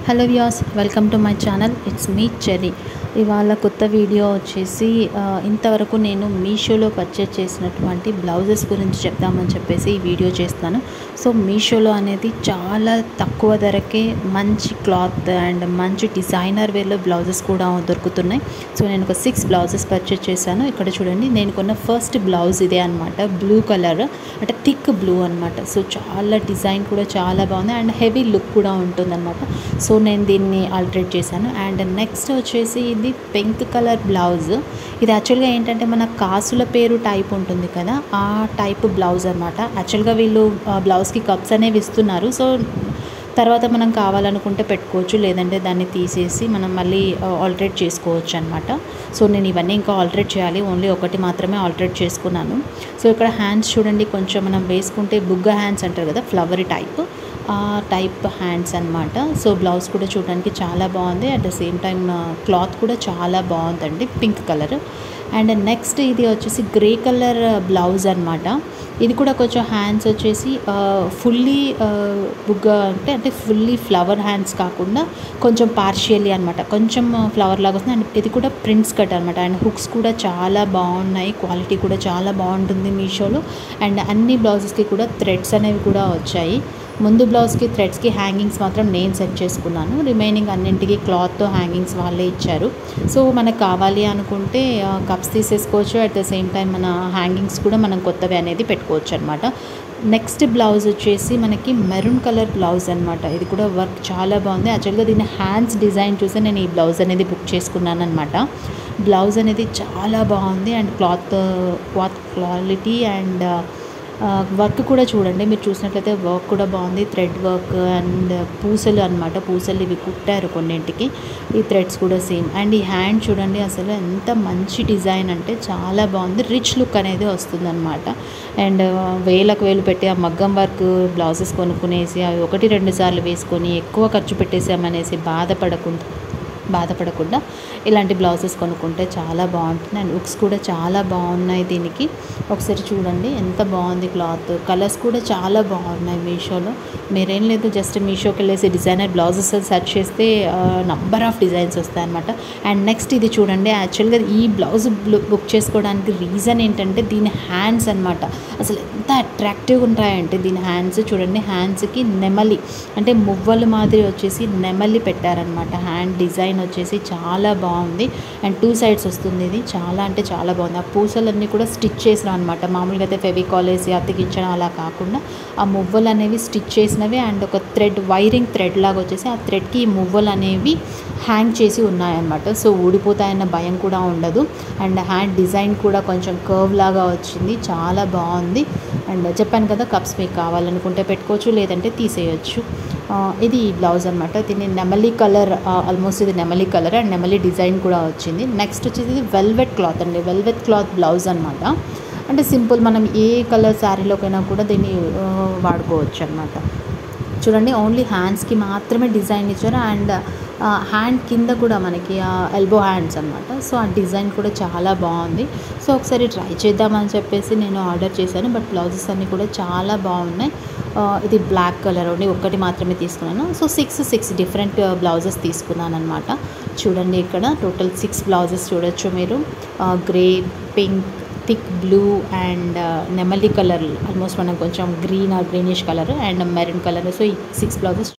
hello Vyas welcome to my channel it's me Cherry ఇవాళ కొత్త video వచ్చేసి ఆ, ఇంతవరకు నేను మీషోలో పర్చేజ్ చేసినటువంటి బ్లౌజెస్ గురించి చెప్దామని చెప్పేసి ఈ వీడియో చేస్తాను సో మీషోలో అనేది చాలా తక్కువ ధరకే మంచి క్లాత్ అండ్ మంచి డిజైనర్ వేలో బ్లౌజెస్ కూడా దొరుకుతున్నాయి సో నేను ఒక సిక్స్ బ్లౌజెస్ పర్చేజ్ చేశాను ఇక్కడ చూడండి నేను కొన్న ఫస్ట్ బ్లౌజ్ ఇదే అనమాట బ్లూ కలర్ అంటే థిక్ బ్లూ అనమాట సో చాలా డిజైన్ కూడా చాలా బాగుంది అండ్ హెవీ లుక్ కూడా ఉంటుందన్నమాట సో నేను దీన్ని ఆల్టరేట్ చేశాను అండ్ నెక్స్ట్ వచ్చేసి ఇది పింక్ కలర్ బ్లౌజ్ ఇది యాక్చువల్గా ఏంటంటే మన కాసుల పేరు టైప్ ఉంటుంది కదా ఆ టైప్ బ్లౌజ్ అనమాట యాక్చువల్గా వీళ్ళు ఆ, బ్లౌజ్కి కప్స్ అనేవి ఇస్తున్నారు సో తర్వాత మనం కావాలనుకుంటే పెట్టుకోవచ్చు లేదంటే దాన్ని తీసేసి మనం మళ్ళీ ఆల్టరేట్ చేసుకోవచ్చు అనమాట సో నేను ఇవన్నీ ఇంకా ఆల్టరేట్ చేయాలి ఓన్లీ ఒకటి మాత్రమే ఆల్టరేట్ చేసుకున్నాను సో ఇక్కడ హ్యాండ్స్ చూడండి కొంచెం మనం వేసుకుంటే బుగ్గ హ్యాండ్స్ అంటారు కదా ఫ్లవర్ టైప్ ఆ టైప్ హ్యాండ్స్ అనమాట సో బ్లౌజ్ కూడా చూడడానికి చాలా బాగుంది at the same time cloth కూడా చాలా బాగుందండి పింక్ కలర్ అండ్ నెక్స్ట్ ఇది వచ్చేసి గ్రే కలర్ బ్లౌజ్ అనమాట ఇది కూడా కొంచెం హ్యాండ్స్ వచ్చేసి ఫుల్లీ బుగ్గ అంటే అంటే ఫుల్లీ ఫ్లవర్ హ్యాండ్స్ కాకుండా కొంచెం పార్షియల్లీ అనమాట కొంచెం ఫ్లవర్ లాగా వస్తుంది అండ్ ఇది కూడా ప్రింట్స్ కట్ అనమాట అండ్ హుక్స్ కూడా చాలా బాగున్నాయి క్వాలిటీ కూడా చాలా బాగుంటుంది మీషోలో అండ్ అన్ని బ్లౌజెస్కి కూడా థ్రెడ్స్ అనేవి కూడా వచ్చాయి ముందు బ్లౌజ్కి థ్రెడ్స్కి హ్యాంగింగ్స్ మాత్రం నేను సెట్ చేసుకున్నాను రిమైనింగ్ అన్నింటికి క్లాత్తో హ్యాంగింగ్స్ వాళ్ళే ఇచ్చారు సో మనకు కావాలి అనుకుంటే కప్స్ తీసేసుకోవచ్చు అట్ ద సేమ్ టైం మన హ్యాంగింగ్స్ కూడా మనం కొత్తవి అనేది పెట్టుకోవచ్చు అనమాట నెక్స్ట్ బ్లౌజ్ వచ్చేసి మనకి మెరూన్ కలర్ బ్లౌజ్ అనమాట ఇది కూడా వర్క్ చాలా బాగుంది యాక్చువల్గా దీని హ్యాండ్స్ డిజైన్ చూసి నేను ఈ బ్లౌజ్ అనేది బుక్ చేసుకున్నాను అనమాట బ్లౌజ్ అనేది చాలా బాగుంది and cloth cloth quality and work కూడా చూడండి మీరు చూసినట్లయితే వర్క్ కూడా బాగుంది థ్రెడ్ వర్క్ అండ్ పూసలు అనమాట పూసలు ఇవి కుట్టారు కొన్నింటికి ఈ థ్రెడ్స్ కూడా సేమ్ అండ్ ఈ హ్యాండ్ చూడండి అసలు ఎంత మంచి డిజైన్ అంటే చాలా బాగుంది రిచ్ లుక్ అనేది వస్తుందన్నమాట అండ్ వేలకు వేలు పెట్టి ఆ మగ్గం వర్క్ బ్లౌజెస్ కొనుక్కునేసి అవి ఒకటి రెండు సార్లు వేసుకొని ఎక్కువ ఖర్చు పెట్టేసామనేసి బాధపడకుండా బాధపడకుండా ఇలాంటి బ్లౌజెస్ కొనుక్కుంటే చాలా బాగుంటుంది అండ్ లుక్స్ కూడా చాలా బాగున్నాయి దీనికి ఒకసారి చూడండి ఎంత బాగుంది క్లాత్ కలర్స్ కూడా చాలా బాగున్నాయి మీషోలో మీరేం లేదు జస్ట్ మీషోకి వెళ్ళేసి డిజైనర్ బ్లౌజెస్ సెర్చ్ చేస్తే నంబర్ ఆఫ్ డిజైన్స్ వస్తాయి అనమాట అండ్ నెక్స్ట్ ఇది చూడండి యాక్చువల్గా ఈ బ్లౌజ్ బుక్ చేసుకోవడానికి రీజన్ ఏంటంటే దీని హ్యాండ్స్ అనమాట అసలు ఎంత అట్రాక్టివ్గా ఉంటాయంటే దీని హ్యాండ్స్ చూడండి హ్యాండ్స్కి నెమలి అంటే మువ్వలు మాదిరి వచ్చేసి నెమలి పెట్టారనమాట హ్యాండ్ డిజైన్ వచ్చేసి చాలా బాగుంది అండ్ టూ సైడ్స్ వస్తుంది ఇది చాలా అంటే చాలా బాగుంది ఆ పూసలన్నీ కూడా స్టిచ్ చేసిన అనమాట మామూలుగా అయితే ఫెవికాల్ వేసి అతికించడం అలా కాకుండా ఆ మువ్వలు అనేవి స్టిచ్ చేసినవి అండ్ ఒక థ్రెడ్ వైరింగ్ థ్రెడ్ లాగా వచ్చేసి ఆ థ్రెడ్కి ఈ మువ్వలు అనేవి హ్యాంగ్ చేసి ఉన్నాయన్నమాట సో ఊడిపోతాయన్న భయం కూడా ఉండదు అండ్ హ్యాండ్ డిజైన్ కూడా కొంచెం కర్వ్ లాగా వచ్చింది చాలా బాగుంది అండ్ చెప్పాను కదా కప్స్ మీకు కావాలనుకుంటే పెట్టుకోవచ్చు లేదంటే తీసేయచ్చు ఆ, ఇది ఈ బ్లౌజ్ అనమాట దీన్ని నెమలి కలర్ ఆల్మోస్ట్ ఇది నెమలి కలర్ అండ్ నెమలి డిజైన్ కూడా వచ్చింది నెక్స్ట్ వచ్చేసి ఇది వెల్వెట్ క్లాత్ అండి వెల్వెట్ క్లాత్ బ్లౌజ్ అనమాట అంటే సింపుల్ మనం ఏ కలర్ శారీలోకైనా కూడా దీన్ని ఆ, వాడుకోవచ్చు అనమాట చూడండి ఓన్లీ హ్యాండ్స్కి మాత్రమే డిజైన్ ఇచ్చారు అండ్ హ్యాండ్ కింద కూడా మనకి ఎల్బో హ్యాండ్స్ అనమాట సో ఆ డిజైన్ కూడా చాలా బాగుంది సో ఒకసారి ట్రై చేద్దామని చెప్పేసి నేను ఆర్డర్ చేశాను బట్ బ్లౌజెస్ అన్నీ కూడా చాలా బాగున్నాయి ఆ, ఇది బ్లాక్ కలర్ ఉండి ఒక్కటి మాత్రమే తీసుకున్నాను so six six different blouses తీసుకున్నాను అనమాట చూడండి ఇక్కడ టోటల్ సిక్స్ బ్లౌజెస్ చూడొచ్చు మీరు grey pink thick blue and నెమలి కలర్ ఆల్మోస్ట్ మనం కొంచెం green or greenish colour and maroon colour so ఈ సిక్స్ బ్లౌజెస్